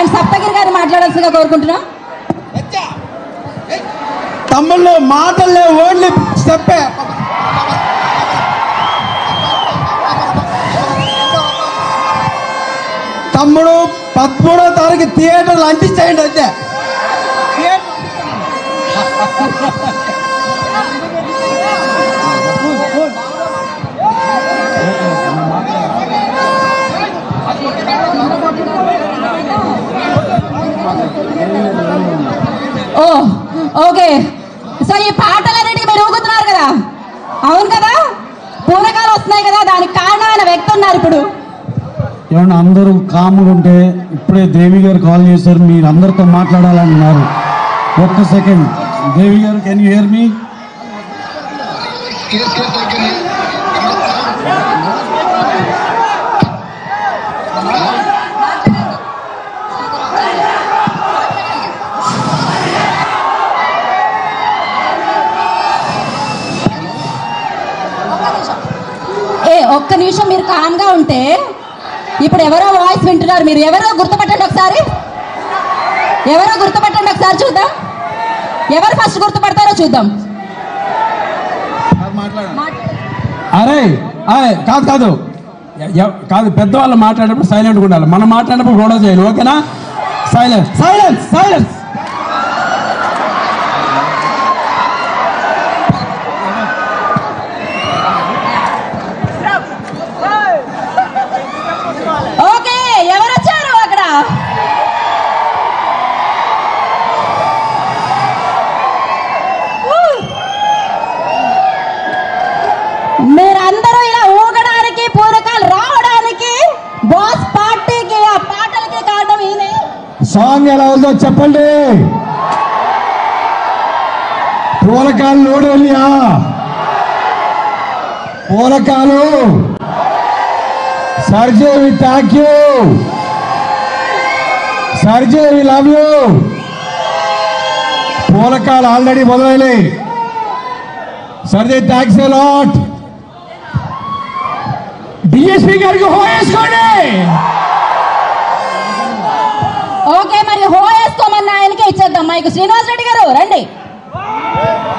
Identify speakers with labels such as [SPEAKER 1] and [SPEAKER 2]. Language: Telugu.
[SPEAKER 1] సెకండ్ సప్తగిరి గారిని మాట్లాడాల్సిందిగా కోరుకుంటున్నాం
[SPEAKER 2] తమ్ముళ్ళు మాటలే ఓన్లీ స్టెప్పే తమ్ముడు పదమూడో తారీఖు థియేటర్లు అంటించేయండి అంతే
[SPEAKER 1] ఓ ఓకే సో ఈ పాటలన్నిటికీ మీరు ఊగుతున్నారు కదా అవును కదా పూనకాలు వస్తున్నాయి కదా దానికి కారణమైన వ్యక్తి ఉన్నారు ఇప్పుడు
[SPEAKER 3] ఏమన్నా అందరూ కాముగా ఉంటే ఇప్పుడే దేవి గారు కాల్ చేశారు మీరు అందరితో మాట్లాడాలన్నారు ఒక్క సెకండ్ దేవి గారు కెన్ యూ హియర్ మీ
[SPEAKER 1] ఏ ఒక్క నిమిషం మీరు కామ్గా ఉంటే ఇప్పుడు ఎవరో వాయిస్ వింటున్నారు మీరు ఎవరో గుర్తుపట్టండి ఒకసారి ఎవరో గుర్తుపట్టండి ఒకసారి చూద్దాం ఎవరు ఫస్ట్ గుర్తుపడతారో చూద్దాం
[SPEAKER 4] అరే అరే కాదు కాదు ఎ- ఎ- కాదు పెద్దవాళ్ళు మాట్లాడేటప్పుడు సైలెంట్గా ఉండాలి మనం మాట్లాడేటప్పుడు గొడవ చేయాలి ఓకేనా సైలెన్స్ సైలెన్స్ సైలెన్స్
[SPEAKER 1] ఓకే ఎవరు వచ్చారు అక్కడ ఊ. మీరందరూ ఇలా ఊగడానికి పూరకాలు రావడానికి బాస్ పార్టీకి ఆ పాటలకి కారణం ఈయనే
[SPEAKER 3] సాంగ్ ఎలా ఉందో చెప్పండి పూలకాలు నోడలియా పూలకాలు సర్జే వి థ్యాంక్ యూ సర్జే వి లవ్ యూ పూలకాలు ఆల్రెడీ మొదలైనవి సర్జే థ్యాంక్స్ ఏ లాట్ డిఎస్పీ గారికి హోయేసుకోండి
[SPEAKER 1] ఓకే మరి హో వేసుకోమన్న ఆయనకే ఇచ్చేద్దాం మైకు శ్రీనివాస్ రెడ్డి గారు రండి